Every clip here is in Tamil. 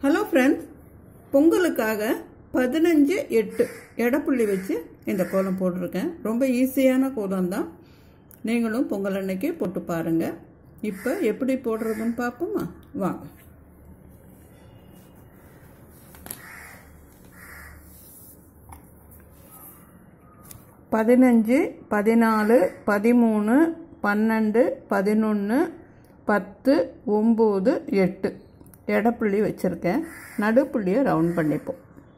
ஹலோ ஃப்ரெண்ட்ஸ் பொங்கலுக்காக பதினஞ்சு எட்டு எடப்புள்ளி வச்சு இந்த கோலம் போட்டிருக்கேன் ரொம்ப ஈஸியான கோலம் தான் நீங்களும் பொங்கல் அன்னைக்கு போட்டு பாருங்கள் இப்போ எப்படி போடுறதுன்னு பார்ப்போமா வாங்க பதினஞ்சு பதினாலு பதிமூணு பன்னெண்டு பதினொன்று பத்து ஒம்பது எட்டு எடப்புள்ளி வச்சுருக்கேன் நடுப்புள்ளியை ரவுண்ட் பண்ணிப்போம்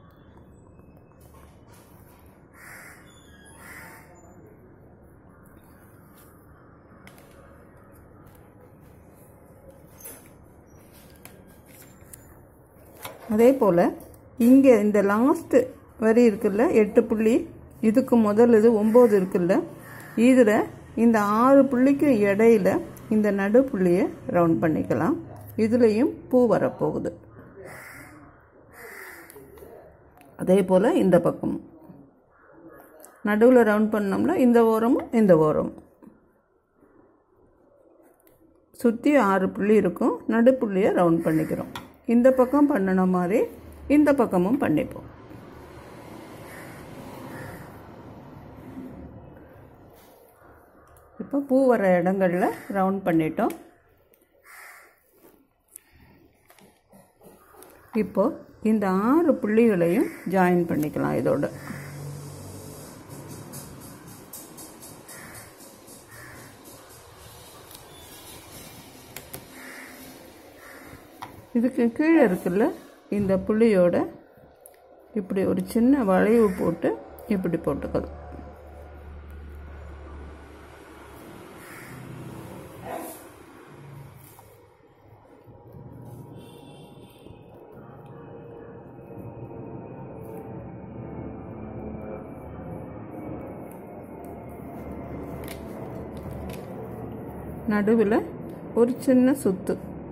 அதே போல் இங்கே இந்த லாஸ்ட்டு வரி இருக்குல்ல எட்டு புள்ளி இதுக்கு முதல் இது ஒம்பது இருக்குல்ல இதில் இந்த ஆறு புள்ளிக்கு இடையில இந்த நடு புள்ளியை ரவுண்ட் பண்ணிக்கலாம் இதுலேயும் பூ வரப்போகுது அதே போல் இந்த பக்கமும் நடுவில் ரவுண்ட் பண்ணோம்னா இந்த ஓரமும் இந்த ஓரமும் சுற்றி ஆறு புள்ளி இருக்கும் நடுப்புள்ளியை ரவுண்ட் பண்ணிக்கிறோம் இந்த பக்கம் பண்ணின மாதிரி இந்த பக்கமும் பண்ணிப்போம் இப்போ பூ வர இடங்களில் ரவுண்ட் பண்ணிட்டோம் இப்போ இந்த ஆறு புள்ளிகளையும் ஜாயின் பண்ணிக்கலாம் இதோட இதுக்கு கீழே இருக்குல்ல இந்த புள்ளியோட இப்படி ஒரு சின்ன வளைவு போட்டு இப்படி போட்டுக்கலாம் நடுவில் ஒரு சின்ன சுத்து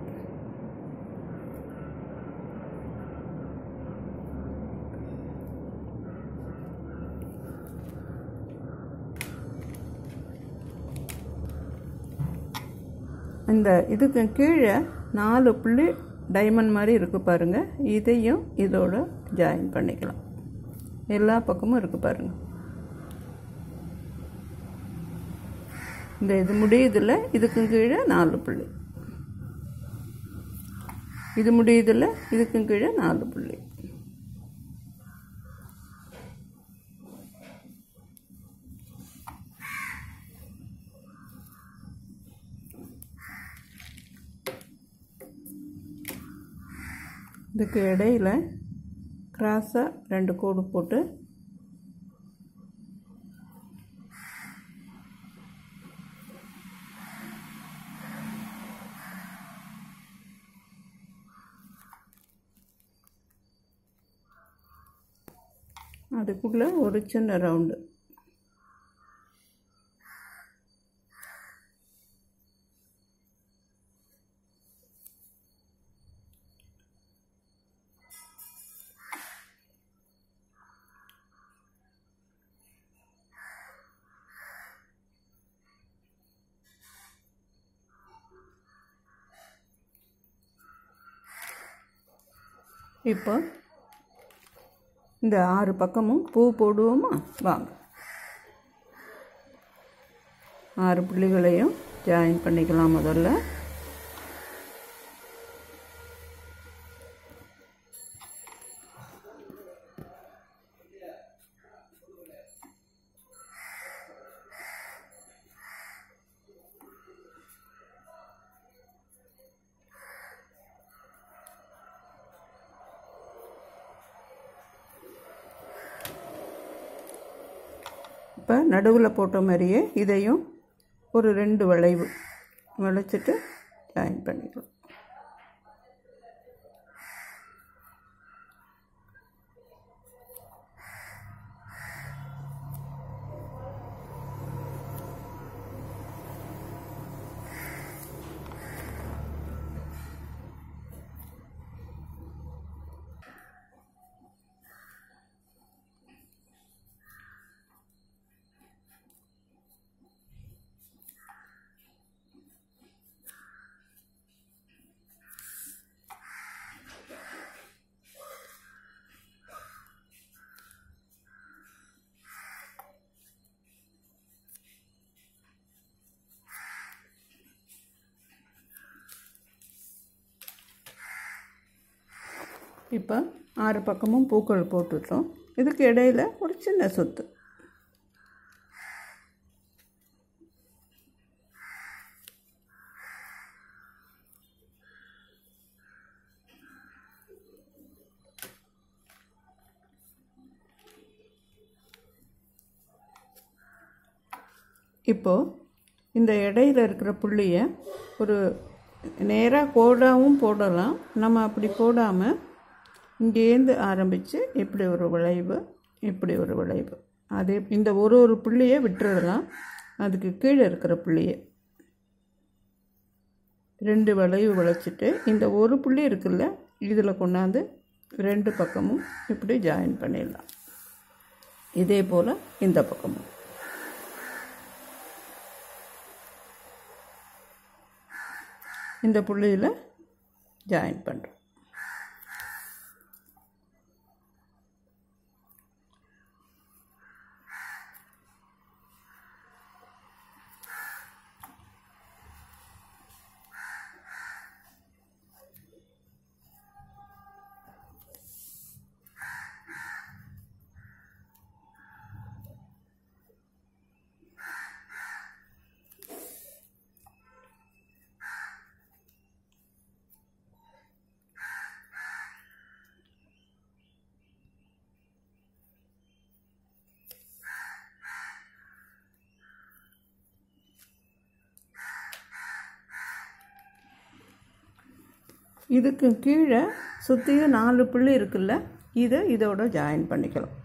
இந்த இதுக்கு கீழே நாலு புள்ளி டைமண்ட் மாதிரி இருக்குது பாருங்கள் இதையும் இதோட ஜாயின் பண்ணிக்கலாம் எல்லா பக்கமும் இருக்குது பாருங்கள் இந்த இது முடியுதில்ல இதுக்கு கீழே நாலு புள்ளி இது முடியுதில்ல இதுக்கு கீழே நாலு புள்ளி இதுக்கு இடையில் கிராஸாக ரெண்டு கோடு போட்டு அதுக்குள்ளே ஒரு சின்ன ரவுண்டு இப்போ இந்த ஆறு பக்கமும் பூ போடுவோமா வாங்க ஆறு புள்ளிகளையும் ஜாயின் பண்ணிக்கலாம் முதல்ல இப்போ நடுவில் போட்ட மாதிரியே இதையும் ஒரு ரெண்டு வளைவு வளைச்சிட்டு ஜாயின் பண்ணிக்கலாம் இப்போ ஆறு பக்கமும் பூக்கள் போட்டுட்டோம் இதுக்கு இடையில ஒரு சின்ன சொத்து இப்போது இந்த இடையில இருக்கிற புள்ளியை ஒரு நேராக கோடாகவும் போடலாம் நம்ம அப்படி போடாமல் இங்கேருந்து ஆரம்பித்து இப்படி ஒரு விளைவு இப்படி ஒரு விளைவு அதே இந்த ஒரு ஒரு புள்ளியை விட்டுறலாம் அதுக்கு கீழே இருக்கிற புள்ளியை ரெண்டு வளைவு விளைச்சிட்டு இந்த ஒரு புள்ளி இருக்குல்ல இதில் கொண்டாந்து ரெண்டு பக்கமும் இப்படி ஜாயின் பண்ணிடலாம் இதே போல் இந்த பக்கமும் இந்த புள்ளியில் ஜாயின் பண்ணுறோம் இதுக்கு கீழே சுற்றியும் நாலு புள்ளி இருக்குல்ல இதை இதோட ஜாயின் பண்ணிக்கலாம்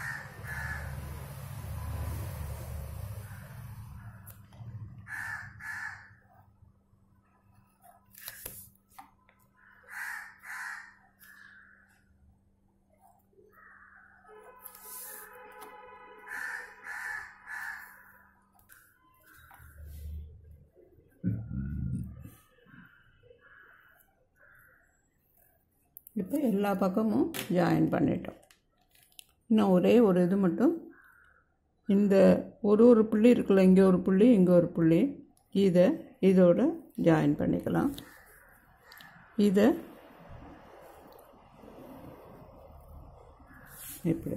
இப்போ எல்லா பக்கமும் ஜாயின் பண்ணிட்டோம் இன்னும் ஒரே ஒரு இது மட்டும் இந்த ஒரு ஒரு புள்ளி இருக்குல்ல இங்கே ஒரு புள்ளி இங்கே ஒரு புள்ளி இதை இதோட ஜாயின் பண்ணிக்கலாம் இதை இப்படி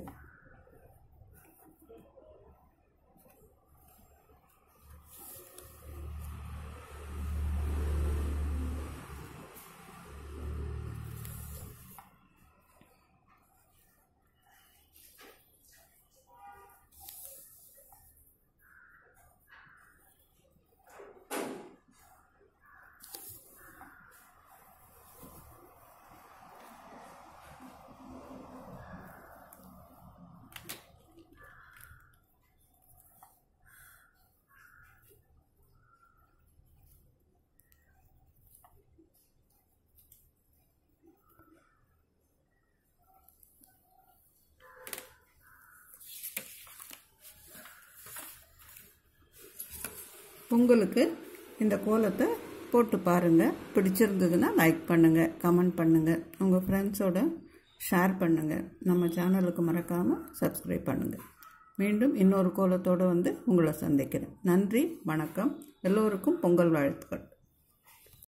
உங்களுக்கு இந்த கோலத்தை போட்டு பாருங்கள் பிடிச்சிருந்ததுன்னா லைக் பண்ணுங்கள் கமெண்ட் பண்ணுங்கள் உங்கள் ஃப்ரெண்ட்ஸோட ஷேர் பண்ணுங்கள் நம்ம சேனலுக்கு மறக்காமல் சப்ஸ்கிரைப் பண்ணுங்கள் மீண்டும் இன்னொரு கோலத்தோடு வந்து உங்களை சந்திக்கிறேன் நன்றி வணக்கம் எல்லோருக்கும் பொங்கல் வாழ்த்துக்கள்